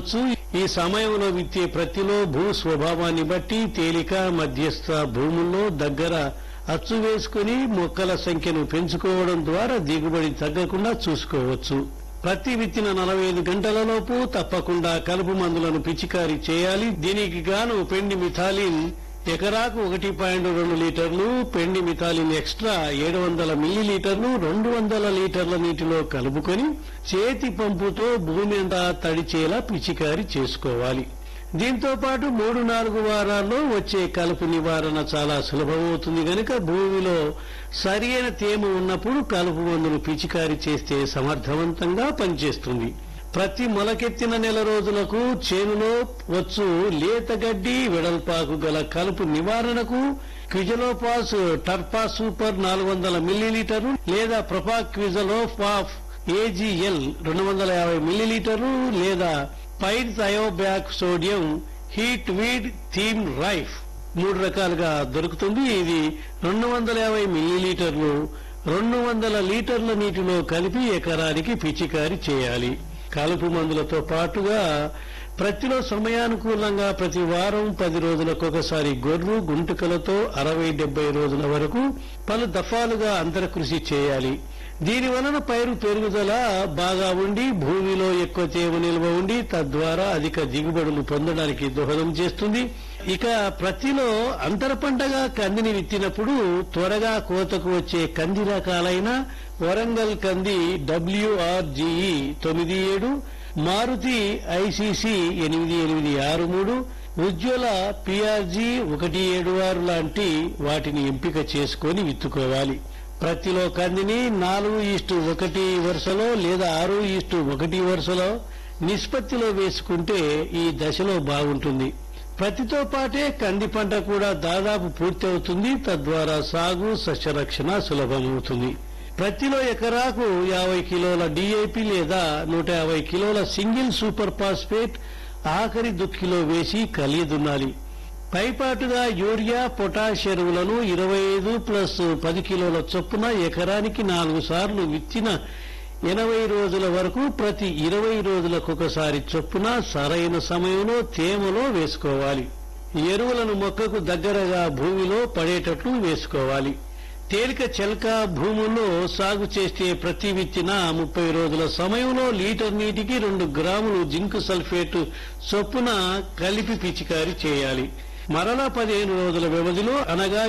విత్తవచ్చు ఈ సమయంలో విత్తే ప్రతిలో భూ స్వభావాన్ని బట్టి తేలిక మధ్యస్థ భూముల్లో దగ్గర అచ్చు వేసుకుని మొక్కల సంఖ్యను పెంచుకోవడం ద్వారా దిగుబడి తగ్గకుండా చూసుకోవచ్చు ప్రతి విత్తిన నలభై ఐదు గంటలలోపు తప్పకుండా కలుపు మందులను పిచికారీ చేయాలి దీనికి గాను పెండి మిథాలిన్ ఎకరాకు ఒకటి పాయింట్ రెండు లీటర్లు పెండి మిథాలిన్ ఎక్స్ట్రా ఏడు వందల మిల్లీలీటర్లు రెండు వందల లీటర్ల నీటిలో కలుపుకొని చేతి పంపుతో భూమి అంతా తడిచేలా పిచికారీ చేసుకోవాలి దీంతో పాటు మూడు నాలుగు వారాల్లో వచ్చే కలుపు నివారణ చాలా సులభమవుతుంది గనుక భూమిలో సరియైన తేమ ఉన్నప్పుడు కలుపు మందులు పిచికారీ చేస్తే సమర్థవంతంగా పనిచేస్తుంది ప్రతి మొలకెత్తిన నెల రోజులకు చేనులో వచ్చు లేత గడ్డి వెడల్పాకు గల కలుపు నివారణకు క్విజలోపాస్ టర్పా సూపర్ నాలుగు వందల మిల్లీలీటర్లు లేదా ప్రపా క్విజలోపాఫ్ ఏజీఎల్ రెండు వందల యాభై మిల్లీలీటర్లు లేదా పైర్ థయోబ్యాక్ సోడియం హీట్ వీడ్ థీమ్ రైఫ్ మూడు రకాలుగా దొరుకుతుంది ఇది రెండు వందల యాభై మిల్లీలీటర్లు రెండు వందల లీటర్ల నీటిలో కలిపి ఎకరానికి పిచికారి చేయాలి కలుపు మందులతో పాటుగా ప్రతిలో సమయానుకూలంగా ప్రతి వారం పది రోజులకు ఒకసారి గొర్రు గుంటుకలతో అరవై డెబ్బై రోజుల వరకు పలు దఫాలుగా అంతరకృషి చేయాలి దీని వలన పైరు పెరుగుదల బాగా ఉండి భూమిలో ఎక్కువ తేమ నిల్వ ఉండి తద్వారా అధిక దిగుబడులు పొందడానికి దోహదం చేస్తుంది ఇక ప్రతిలో అంతర పంటగా కందిని విత్తినప్పుడు త్వరగా కోతకు వచ్చే కంది రకాలైన వరంగల్ కంది డబ్ల్యూఆర్జీఈ తొమ్మిది ఏడు మారుతి ఐసీసీ ఎనిమిది ఎనిమిది ఆరు మూడు ఉజ్వల పిఆర్జీ ఒకటి ఏడు ఆరు లాంటి వాటిని ఎంపిక చేసుకొని విత్తుకోవాలి ప్రతిలో కందిని నాలుగు ఈస్టు ఒకటి వరుసలో లేదా ఆరు ఈస్టు ఒకటి వరుసలో నిష్పత్తిలో వేసుకుంటే ఈ దశలో బాగుంటుంది ప్రతితో పాటే కంది పంట కూడా దాదాపు పూర్తి అవుతుంది తద్వారా సాగు సస్యరక్షణ సులభమవుతుంది ప్రతిలో ఎకరాకు యాభై కిలోల డిఏపి లేదా నూట యాభై కిలోల సింగిల్ సూపర్ ఫాస్ఫేట్ ఆఖరి దుక్కిలో వేసి కలియదున్నాలి పైపాటుగా యూరియా పొటాష్ ఎరువులను ఇరవై ఐదు ప్లస్ పది కిలోల చొప్పున ఎకరానికి నాలుగు సార్లు విత్తిన ఎనభై రోజుల వరకు ప్రతి ఇరవై రోజులకు ఒకసారి చొప్పున సరైన సమయంలో తేమలో వేసుకోవాలి ఎరువులను మొక్కకు దగ్గరగా భూమిలో పడేటట్లు వేసుకోవాలి తేలిక చెలక భూముల్లో సాగు చేస్తే ప్రతి విత్తిన ముప్పై రోజుల సమయంలో లీటర్ నీటికి రెండు గ్రాములు జింక్ సల్ఫేట్ చొప్పున కలిపి పిచికారీ చేయాలి మరలా పదిహేను రోజుల వ్యవధిలో అనగా